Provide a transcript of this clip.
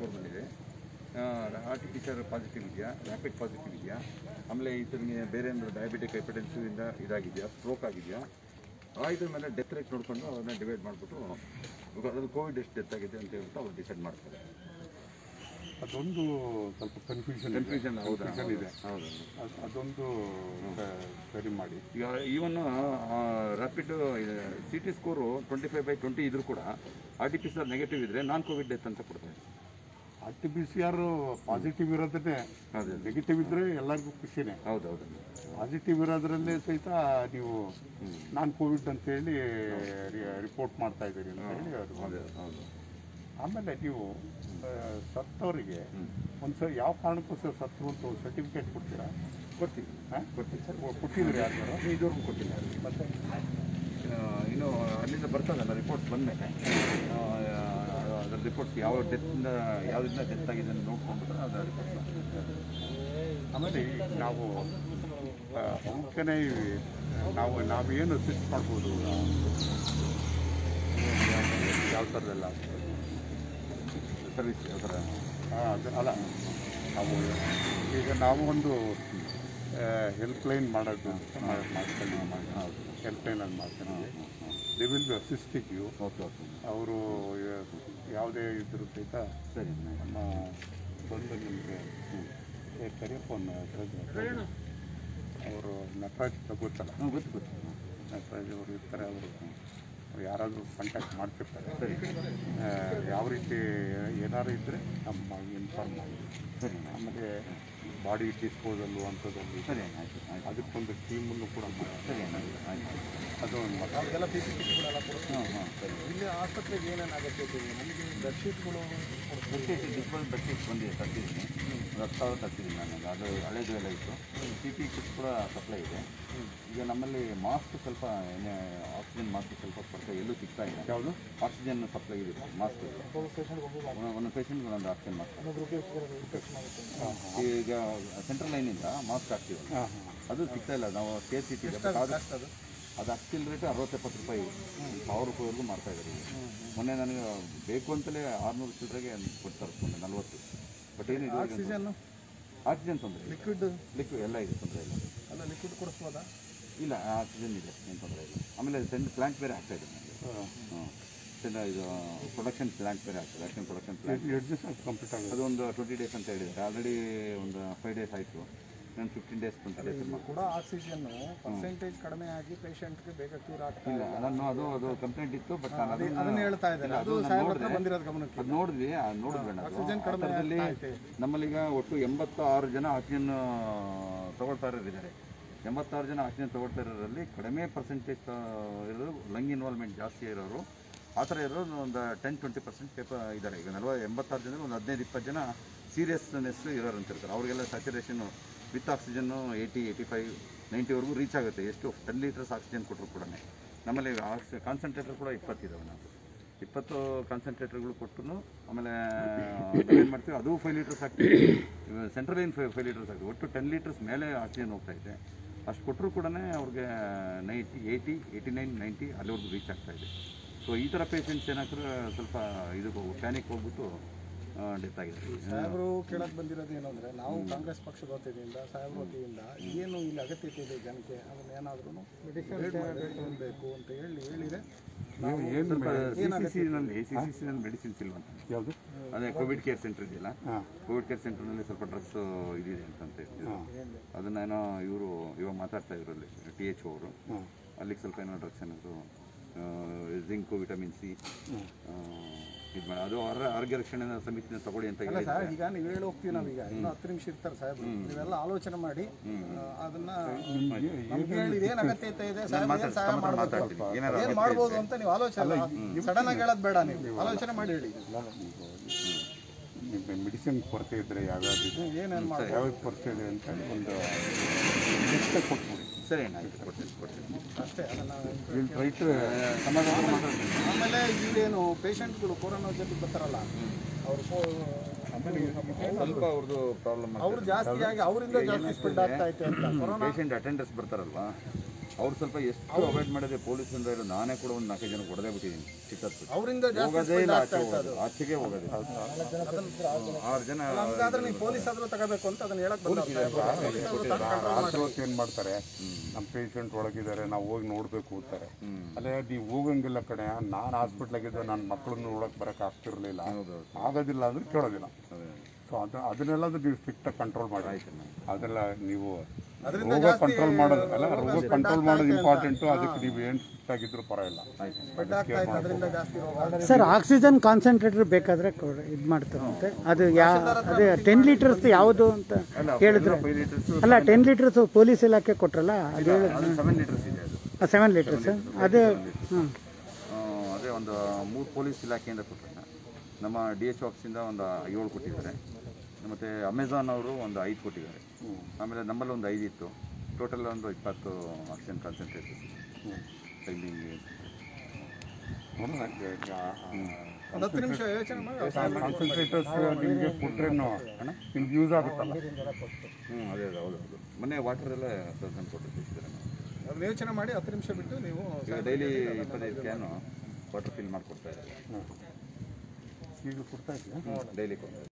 Score ಬಂದಿದೆ R T P C R positive ಇದೆಯಾ rapid positive ಇದೆಯಾ ಆಮೇಲೆ ಈತನಿಗೆ ಬೇರೆ ಏನಾದ್ರು ಡಯಾಬಿಟಿಕ್ ಹೈಪರ್ಟೆನ್ಸಿವ್ ಇಂದ ಇದಾಗಿದೆಯಾ ಸ್ಟ್ರೋಕ್ ಆಗಿದೆಯಾ ಆ ಇದ್ರ ಮೇಲೆ ಡೆತ್ ರೇಟ್ ನೋಡಿಕೊಂಡು ಅದನ್ನ ಡಿವೈಡ್ ಮಾಡಿಬಿಟ್ಟು ಅದು ಕೋವಿಡ್ ಎಷ್ಟು ಡೆತ್ ಆಗಿದೆ ಅಂತ ಹೇಳ್ಬಿಟ್ಟು ಅವ್ರು ಡಿಸೈಡ್ ಮಾಡ್ತಾರೆ ಅದೊಂದು ಸ್ವಲ್ಪ ಕನ್ಫ್ಯೂಷನ್ ಕನ್ಫ್ಯೂಷನ್ ಹೌದಾ Confusion ಇದೆ ಹೌದು ಅದ್- ಅದೊಂದು ಸ- ಸರಿ ಮಾಡಿ ಈಗ even rapid C T score twenty five by twenty ಇದ್ರೂ ಕೂಡ R T P C R negative ಇದ್ರೆ ನಾನ್ ಕೋವಿಡ್ ಡೆತ್ ಅಂತ ಕೊಡ್ತಾರೆ R T P C R positive ಇರೋದನ್ನೇ ಹೌದು ನೆಗೆಟಿವ್ ಇದ್ರೆ ಎಲ್ಲರಿಗೂ ಖುಷಿನೇ ಹೌದು ಹೌದು ಪಾಸಿಟಿವ್ ಇರೋದ್ರಲ್ಲೇ ಸಹಿತ ನೀವು ನಾನ್ ಕೋವಿಡ್ ಅಂತ ಹೇಳಿ ರಿಪೋರ್ಟ್ ಮಾಡ್ತಾ ಇದ್ದೀರಿ ಅಂತ ಹೇಳಿ ಅದು ಹೌದು ಹೌದು ಆಮೇಲೆ ನೀವು ಆ, ಸತ್ತವರಿಗೆ ಒಂದು ಯಾವ ಕಾರಣಕ್ಕೋಸ್ಕರ ಸತ್ರು ಅಂತ ಒಂದು ಸರ್ಟಿಫಿಕೇಟ್ ಕೊಡ್ತೀರಾ ಕೊಡ್ತೀವಿ ಹಾಂ ಕೊಡ್ತೀವಿ ಸರ್ ಕೊಟ್ಟಿದ್ದೀರಿ ಯಾರು ಇದುವರೆಗೂ ಕೊಟ್ಟಿಲ್ಲ ಮತ್ತೆ ಆ, ಇನ್ನು ಅಲ್ಲಿಂದ ಬರ್ತದಲ್ಲ ರಿಪೋರ್ಟ್ಸ್ ಬಂದಮೇಲೆ ಅದರ ರಿಪೋರ್ಟ್ಸ್ ಯಾವ ಡೆತ್ನ ಯಾವುದರಿಂದ ಡೆತ್ ಆಗಿದೆ ಅಂತ ನೋಡ್ಕೊಂಡ್ಬಿಟ್ರೆ ಅದರ ರಿಪೋರ್ಟ್ಸ್ ಆಮೇಲೆ ಈಗ ನಾವು ಆ, ಅವಕ್ಕೇನೆ ಈ- ನಾವು ನಾವೇನು ಅಸಿಸ್ಟ್ ಮಾಡ್ಬೋದು ಯಾವ ಥರದೆಲ್ಲ ಸರ್ವಿಸ್ ಯಾವ ಥರ ಅದು ಅಲ್ಲ ನಾವು ಈಗ ನಾವು ಒಂದು ಹೆಲ್ಪ್ಲೈನ್ ಮಾಡೋದು ಅಂತ ಮಾಡ್- ಮಾಡ್ಕೊಂಡು ಹೆಲ್ಪ್ಲೈನ್ ಅಂತ ಮಾಡ್ಕೊಂಡಿದ್ವಿ they will be assisting you okay okay ಅವರು ಯಾವುದೇ ಇದ್ರೂ ಸಹಿತ ಸರಿ ನಮ್ಮ ಬಂದು ನಿಮಗೆ ಕರಿಯಪ್ಪ ಅವರು ನಟರಾಜ್ ಅಂತ ಗೊತ್ತಲ್ಲ ಹಾಂ ಗೊತ್ತು ಗೊತ್ತು ನಟರಾಜ್ ಅವರು ಇರ್ತಾರೆ ಅವರು ಯಾರಾದರೂ ಕಾಂಟ್ಯಾಕ್ಟ್ ಮಾಡ್ತಿರ್ತಾರೆ ಸರಿ ಆ, ಯಾವ ರೀತಿ ಏನಾದ್ರು ಇದ್ದರೆ ನಮ್ಮ ಇನ್ಫಾರ್ಮ್ ಮಾಡಿ ಸರಿ ಆಮೇಲೆ ಬಾಡಿ ಡಿಸ್ಪೋಸಲ್ಲು ಅಂಥದ್ದಲ್ಲಿ ಸರಿ ಆಯಿತು ಆಯಿತು ಅದಕ್ಕೊಂದು ಟೀಮನ್ನು ಕೂಡ ಮಾಡಿ ಸರಿ ಆಯಿತು ಆಯಿತು ಅದು ಒಂದು ಮತ ಎಲ್ಲ ಪಿ ಪಿ ಕಿಟ್ಗಳೆಲ್ಲ ಕೊಡ್ತೀವಿ ಹಾಂ ಹಾಂ ಸರಿ ಇಲ್ಲಿ ಆಸ್ಪತ್ರೆಗೆ ಏನೇನು ಅಗತ್ಯ ಇದೆ ನಮಗೆ ಬೆಡ್ಶೀಟ್ಗಳು ಬೆಡ್ಶೀಟ್ ಡಿಸ್ಪೋಸ್ ಬೆಡ್ಶೀಟ್ ಬಂದಿದೆ ತರ್ತಿದ್ದೀನಿ ಒಂದು ಹತ್ತು ಸಾವಿರ ತರ್ತಿದ್ದೀನಿ ನಾನು ಅದು ಹಳೇದು ಎಲ್ಲ ಇತ್ತು ಸಿ ಪಿ ಕಿಟ್ಸ್ ಕೂಡ ಸಪ್ಲೈ ಇದೆ ಈಗ ನಮ್ಮಲ್ಲಿ ಮಾಸ್ಕ್ ಸ್ವಲ್ಪ ಏನೇ ಆಕ್ಸಿಜನ್ ಮಾಸ್ಕ್ ಸ್ವಲ್ಪ ಕೊರತೆ ಎಲ್ಲೂ ಸಿಗ್ತಾ ಇಲ್ಲ ಯಾವುದು ಆಕ್ಸಿಜನ್ ಸಪ್ಲೈ ಇದೆ ಮಾಸ್ಕ್ ಪೇಷಂಟ್ಗೆ ಒಬ್ಬರು ಒಂದು ಪೇಷಂಟ್ಗೆ ಒಂದೊಂದು ಆಕ್ಸಿಜನ್ ಮಾಸ್ಕ್ ಇನ್ನೊಬ್ರು ರಿಕ್ವೆಸ್ಟ್ ಆಗುತ್ತೆ ಈಗ ಸೆಂಟ್ರಲ್ ಲೈನಿಂದ ಮಾಸ್ಕ್ ಹಾಕ್ತೀವಲ್ಲ ಹಾಂ ಹಾಂ ಅದು ಸಿಗ್ತಾ ಇಲ್ಲ ನಾವು ಕೆ ಸಿ ಟಿ ಅದು ಅದು ಅಕ್ಕಿಲ್ ರೇಟ್ ಅರವತ್ತೆಪ್ಪತ್ತು ರೂಪಾಯಿ ಸಾವಿರ ರೂಪಾಯಿವರೆಗೂ ಮಾಡ್ತಾ ಇದ್ದಾರೆ ಈಗ ಮೊನ್ನೆ ನನಗೆ ಬೇಕು ಅಂತಲೇ ಆರುನೂರು ಚಿಲ್ಲರೆಗೆ ಕೊಡ್ತಾರೆ ಮೊನ್ನೆ ನಲ್ವತ್ತು ಬಟ್ ಏನು ಇದು ಆಕ್ಸಿಜನ್ ಆಕ್ಸಿಜನ್ ತೊಂದರೆ ಇಲ್ಲ ಲಿಕ್ವಿಡ್ ಲಿಕ್ವಿಡ್ ಎಲ್ಲ ಇದೆ ತೊಂದರೆ ಇಲ್ಲ ಅಲ್ಲ ಲಿಕ್ವಿಡ್ ಕೊಡಿಸ್ಬೋದಾ ಇಲ್ಲ ಆಕ್ಸಿಜನ್ ಇದೆ ಏನು ತೊಂದರೆ ಇಲ್ಲ ಆಮೇಲೆ ಸೆಂಡ್ ಪ್ಲಾಂಟ್ ಬೇರೆ ಆಗ್ತಾ ಇದೆ ನನಗೆ ಹಾಂ ಸೆಂಡ್ ಇದು ಪ್ರೊಡಕ್ಷನ್ ಪ್ಲಾಂಟ್ ಬೇರೆ ಆಗ್ತದೆ ಆಕ್ಷನ್ ಪ್ರೊಡಕ್ಷನ್ ಪ್ಲಾಂಟ್ ಎರಡು ದಿವಸ ಕಂಪ್ಲೀಟ್ ಆಗುತ್ತೆ ಅದು ಒಂದು ಟ್ವೆಂಟಿ ಡೇಸ್ ಅಂತ ಹೇಳಿದ್ದಾರೆ ಆಲ್ರೆಡಿ ಒಂದು ಫೈವ್ ಡೇಸ್ ಆಯಿತು ನಾನು ಫಿಫ್ಟೀನ್ ಡೇಸ್ ಟ್ವೆಂಟಿ ಡೇಸ್ ಕೂಡ ಆಕ್ಸಿಜನ್ ಪರ್ಸೆಂಟೇಜ್ ಕಡಿಮೆ ಆಗಿ ಪೇಷಂಟ್ಗೆ ಬೇಗ ಕ್ಯೂರ್ ಆಗ್ತಾ ಇಲ್ಲ ನಾನು ಅದು ಅದು ಕಂಪ್ಲೇಂಟ್ ಇತ್ತು ಬಟ್ ನಾನು ಅದನ್ನ ಅದನ್ನ ಹೇಳ್ತಾ ಇದ್ದಾರೆ ಅದು ಸಾಹೇಬ್ರ ಹತ್ರ ಬಂದಿರೋದು ಗಮನಕ್ಕೆ ಅದು ನೋಡಿದ್ವಿ ಅದು ನೋಡಿದ್ವಿ ನಾವು. ಆಕ್ಸಿಜನ್ ಕಡಿಮೆ ಆ ಥರದಲ್ಲಿ ಆಗ್ತಾ ಐತೆ. ನಮ್ಮಲ್ಲೀಗ ಒಟ್ಟು ಎಂಬತ್ತಾರು ಜನ ಆಕ್ಸಿಜನ್ ತಗೊಳ್ತಾ ಇರೋರಿದ್ದಾರೆ ಎಂಬತ್ತಾರು ಜನ ಆಕ್ಸಿಜನ್ ತಗೊಳ್ತಾ ಇರೋರಲ್ಲಿ ಕಡಿಮೆ ಪರ್ಸೆಂಟೇಜ್ ಇರೋರು ಲಂಗ್ ಇನ್ವಾಲ್ವ್ಮೆಂಟ್ ಜಾಸ್ತಿ ಇರೋರು ಆ ಥರ ಇರೋರು ಒಂದು ಟೆನ್ ಟ್ವೆಂಟಿ ಪರ್ಸೆಂಟ್ ಪೇಪರ್ ಇದ್ದಾರೆ ಈಗ ನಲ್ವ ಎಂಬತ್ತಾರು ಜನ ಒಂದು ಹದಿನೈದು ಇಪ್ಪತ್ತು ಜನ ಸೀರಿಯಸ್ನೆಸ್ ಇರೋರು ಅಂತ ಇರ್ತಾರೆ ಅವರಿಗೆಲ್ಲ ಸ್ಯಾಚುರೇಷನ್ ವಿತ್ ಆಕ್ಸಿಜನ್ನು ಏಯ್ಟಿ ಏಯ್ಟಿ ಫೈವ್ ನೈಂಟಿವರೆಗೂ ರೀಚ್ ಆಗುತ್ತೆ ಎಷ್ಟು ಟೆನ್ ಲೀಟರ್ಸ್ ಆಕ್ಸಿಜನ್ ಕೊಟ್ಟರು ಕೂಡ ನಮ್ಮಲ್ಲಿ ಕಾನ್ಸಂಟ್ರೇಟರ್ ಕೂಡ ಇಪ್ಪತ್ತಿದ್ದಾವೆ ನಾವು ಇಪ್ಪತ್ತು ಕಾನ್ಸಂಟ್ರೇಟರ್ಗಳು ಕೊಟ್ಟು ಆಮೇಲೆ ಏನು ಮಾಡ್ತೀವಿ ಅದು ಫೈವ್ ಲೀಟರ್ಸ್ ಹಾಕ್ತೀವಿ ಸೆಂಟ್ರಲ್ ಏನು ಫೈವ್ ಫೈವ್ ಲೀಟರ್ಸ್ ಹಾಕ್ತೀವಿ ಒಟ್ಟು ಟೆನ್ ಲೀಟರ್ಸ್ ಮೇಲೆ ಆಕ್ಸಿಜನ್ ಹೋಗ್ತಾ ಇದೆ ಅಷ್ಟು ಕೊಟ್ಟರು ಕೂಡ ಅವ್ರಿಗೆ ninety eighty eighty nine ninety ಅಲ್ಲಿವರೆಗೂ ರೀಚ್ ಆಗ್ತಾ ಇದೆ ಸೊ ಈ ಥರ ಪೇಷಂಟ್ಸ್ ಏನಾಗ್ತಾರೆ ಸ್ವಲ್ಪ ಇದು ಪ್ಯಾನಿಕ್ ಹೋಗ್ಬಿಟ್ಟು ಡೆತ್ ಆಗಿದೆ ಸಾಹೇಬರು ಕೇಳಕ್ ಬಂದಿರೋದು ಏನಂದ್ರೆ ನಾವು ಕಾಂಗ್ರೆಸ್ ಪಕ್ಷದ ವತಿಯಿಂದ ಸಾಹೇಬ್ರ ವತಿಯಿಂದ ಏನು ಇಲ್ಲಿ ಅಗತ್ಯತೆ ಇದೆ ಜನಕ್ಕೆ ಅದನ್ನ ಏನಾದ್ರೂ ಬೇಕು ಅಂತ ಹೇಳಿ ಹೇಳಿದ್ರೆ ಸ್ವಲ್ಪ ಸಿ ಸಿ ಸಿನಲ್ಲಿ ಸಿ ಸಿ ಸಿನಲ್ಲಿ ಮೆಡಿಸಿನ್ಸ್ ಇಲ್ವಂತ ಯಾವುದು ಅದೇ ಕೋವಿಡ್ ಕೇರ್ ಸೆಂಟರ್ ಇದೆಯಲ್ಲ ಹಾಂ ಕೋವಿಡ್ ಕೇರ್ ಸೆಂಟರ್ನಲ್ಲಿ ಸ್ವಲ್ಪ ಡ್ರಗ್ಸ್ ಇದಿದೆ ಅಂತಂತ ಹೇಳ್ತಿದ್ರು ಅದನ್ನೇನೋ ಇವರು ಇವಾಗ ಮಾತಾಡ್ತಾ ಇದ್ರು ಅಲ್ಲಿ ಟಿ ಎಚ್ ಅವರು ಹಾಂ ಅಲ್ಲಿಗೆ ಸ್ವಲ್ಪ ಏನೋ ಡ್ರಗ್ಸ್ ಏನಾದ್ರು ಜಿಂಕು ವಿಟಮಿನ್ ಸಿ ಇದು ಮಾಡಿ ಅದು ಆರ- ಆರೋಗ್ಯ ರಕ್ಷಣೆ ಸಮಿತಿನ ತಗೊಳ್ಳಿ ಅಂತ ಅಲ್ಲ ಹೇಳಿದ್ದಾರೆ ಸರ್ ಈಗ ನೀವು ಹೇಳಿ ಹೋಗ್ತೀವಿ ನಾವೀಗ ಇನ್ನು ಹತ್ತು ನಿಮಿಷ ಇರ್ತಾರೆ ಸಾಹೇಬ್ರು ನೀವೆಲ್ಲ ಆಲೋಚನೆ ಮಾಡಿ ಆ, ಅದನ್ನ ನಮ್ಗೆ ಹೇಳಿ ಏನ್ ಅಗತ್ಯತೆ ಇದೆ ಸಾಹೇಬ್ರು ಏನ್ ಸಹಾಯ ಮಾಡ್ಬೇಕು ಮಾತಾಡ್ತೀನಿ ಏನಾರು ಏನ್ ಮಾಡ್ಬೋದು ಅಂತ ನೀವು ಆಲೋಚನೆ ಸಡನ್ ಆಗಿ ಹೇಳೋದು ಬೇಡ ನೀವು ಆಲೋಚನೆ ಮಾಡಿ ಹೇಳಿ ನಿಮ್ಮ ಮೆಡಿಸಿನ್ ಕೊರತೆ ಇದ್ದರೆ ಯಾವ್ಯಾವ್ದು ಇದೆ ಏನೇನ್ ಮಾಡ್ಬೋದು ಯಾವ್ಯಾವ ಕೊರತೆ ಇದೆ ಅಂತ ಹೇಳಿ ಒಂದು ಲಿಸ್ಟ್ ಕೊಟ್ಬಿಡಿ ಸರಿ ಅಣ್ಣ ಆಯ್ತು ಕೊಡ್ತೀನಿ ಕೊಡ್ತೀನಿ ಅಷ್ಟೇ ಅದನ್ನ ವಿಲ್ ಟ್ರೈ ಟು ಸಮಾಧಾನ ಮಾತಾಡ್ತೀನಿ ಆಮೇಲೆ ಇಲ್ಲೇನು ಪೇಷಂಟ್ಗಳು ಕೊರೋನಾ ಜೊತೆ ಬರ್ತಾರಲ್ಲ ಅವರು ಸ್ವಲ್ಪ ಅವ್ರದ್ದು ಪ್ರಾಬ್ಲಮ್ ಅವ್ರು ಜಾಸ್ತಿ ಆಗಿ ಅವರಿಂದ ಜಾಸ್ತಿ ಸ್ಪ್ರೆಡ್ ಆಗ್ತಾ ಐತೆ ಅಂತ ಕೊರೋನಾ ಪೇಷಂಟ್ ಅಟೆಂಡರ್ಸ್ ಬರ್ತಾರಲ್ವಾ ಅವ್ರು ಸ್ವಲ್ಪ ಎಷ್ಟು ಅವಾಯ್ಡ್ ಮಾಡಿದೆ ಪೊಲೀಸರಿಂದ ಇಲ್ಲ ನಾನೇ ಕೂಡ ಒಂದು ನಾಲ್ಕೈದು ಜನ ಹೊಡೆದೇ ಬಿಟ್ಟಿದ್ದೀನಿ ಚಿತ್ತರ್ಸ್ಬಿಟ್ಟು ಅವರಿಂದ ಜಾಸ್ತಿ ಹೋಗೋದೇ ಇಲ್ಲ ಆಚೆ ಹೋಗೋದು ಆಚೆಗೆ ಹೋಗೋದಿಲ್ಲ ಆರು ಜನ ಹಂಗಾದ್ರೆ ನೀವು ಪೊಲೀಸ್ ಆದ್ರೂ ತಗೋಬೇಕು ಅಂತ ಅದನ್ನ ಹೇಳಕ್ ಬಂದ ರಾತ್ರಿ ಹೊತ್ತು ಏನು ಮಾಡ್ತಾರೆ ನಮ್ಮ ಪೇಷಂಟ್ ಒಳಗಿದ್ದಾರೆ ನಾವು ಹೋಗಿ ನೋಡಬೇಕು ಅಂತಾರೆ ಅಲ್ಲೇ ನೀವು ಹೋಗಂಗಿಲ್ಲ ಕಣೆ ನಾನು ಹಾಸ್ಪಿಟ್ಲಾಗಿದ್ದೆ ನನ್ನ ಮಕ್ಕಳನ್ನ ನೋಡೋಕೆ ಬರೋಕೆ ಆಗ್ತಿರ್ಲಿಲ್ಲ ಆಗೋದಿಲ್ಲ ಅಂದ್ರೆ ಕೇಳೋದಿಲ್ಲ ಸೊ ಅದು ಅದನ್ನೆಲ್ಲ ನೀವು ಸ್ಟ್ರಿಕ್ಟಾಗಿ ಕಂಟ್ರೋಲ್ ಮಾಡಿ ಅದೆಲ್ಲ ನೀವು ರೋಗ ಕಂಟ್ರೋಲ್ ಮಾಡೋದು ಅಲ್ಲ ರೋಗ ಕಂಟ್ರೋಲ್ ಮಾಡೋದು ಇಂಪಾರ್ಟೆಂಟು ಅದಕ್ಕೆ ನೀವು ಏನು ಸ್ಟ್ರಿಕ್ಟ್ ಆಗಿದ್ರು ಪರವಾಗಿಲ್ಲ ಸ್ಪ್ರೆಡ್ ಆಗ್ತಾ ಇತ್ತು ಅದರಿಂದ ಜಾಸ್ತಿ ರೋಗ ಸರ್ ಆಕ್ಸಿಜನ್ ಕಾನ್ಸಂಟ್ರೇಟರ್ ಬೇಕಾದ್ರೆ ಇದು ಮಾಡ್ತಾರಂತೆ ಅದು ಯಾ ಅದೇ ಟೆನ್ ಲೀಟರ್ಸ್ ಯಾವುದು ಅಂತ ಹೇಳಿದ್ರು ಫೈವ್ ಲೀಟರ್ಸ್ ಅಲ್ಲ ಟೆನ್ ಲೀಟರ್ಸ್ ಪೊಲೀಸ್ ಇಲಾಖೆ ಕೊಟ್ರಲ್ಲ ಅದು ಹೇಳಿ ಅದು ಸೆವೆನ್ ಲೀಟರ್ಸ್ ಇದೆ ಅದು ಸೆವೆನ್ ಲೀಟರ್ಸ್ ಅದೇ ಹ್ಞೂ ಆ, ಅದೇ ಒಂದು ಮೂರು ಪೊಲೀಸ್ ಇಲಾಖೆಯಿಂದ ಕೊಟ್ಟರೆ ನಮ್ಮ ಡಿ ಎಚ್ ಆಫೀಸಿಂದ ಒಂದು ಏಳು ಕೊಟ್ಟಿದ್ದಾರೆ ಮತ್ತು ಅಮೆಝಾನ್ ಅವರು ಒಂದು ಐದು ಕೊಟ್ಟಿದ್ದಾರೆ ಆಮೇಲೆ ನಮ್ಮಲ್ಲಿ ಒಂದು ಐದು ಇತ್ತು ಟೋಟಲ್ ಒಂದು ಇಪ್ಪತ್ತು ಆಕ್ಸಿಜನ್ ಕಾನ್ಸಂಟ್ರೇಟರ್ ಟೈಮಿಂಗ್ ಒಂದು ಹತ್ತು ನಿಮಿಷ ಯೋಚನೆ ಮಾಡಿ ಕಾನ್ಸಂಟ್ರೇಟರ್ಸ್ ನಿಮಗೆ ಕೊಟ್ರೇನು ನಿಮ್ಗೆ ಯೂಸ್ ಆಗುತ್ತಲ್ಲ ಹ್ಞೂ ಅದೇ ಅದೇ ಹೌದು ಹೌದು ಮೊನ್ನೆ ವಾಟರ್ ಎಲ್ಲ ತರ್ಕೊಂಡು ಕೊಟ್ಟಿರ್ತಿದ್ದಾರೆ ನಾವು ಅದನ್ನ ಯೋಚನೆ ಮಾಡಿ ಹತ್ತು ನಿಮಿಷ ಬಿಟ್ಟು ನೀವು ಈಗ ಡೈಲಿ ಇಪ್ಪತ್ತೈದು ಕ್ಯಾನು ವಾಟರ್ ಫಿಲ್ ಮಾಡಿಕೊಡ್ತಾ ಇದ್ದಾರೆ ಈಗ ಕೊಡ್ತಾ ಇದೆಯಾ ಡೈಲಿ ಕೊಡ್ತಾರೆ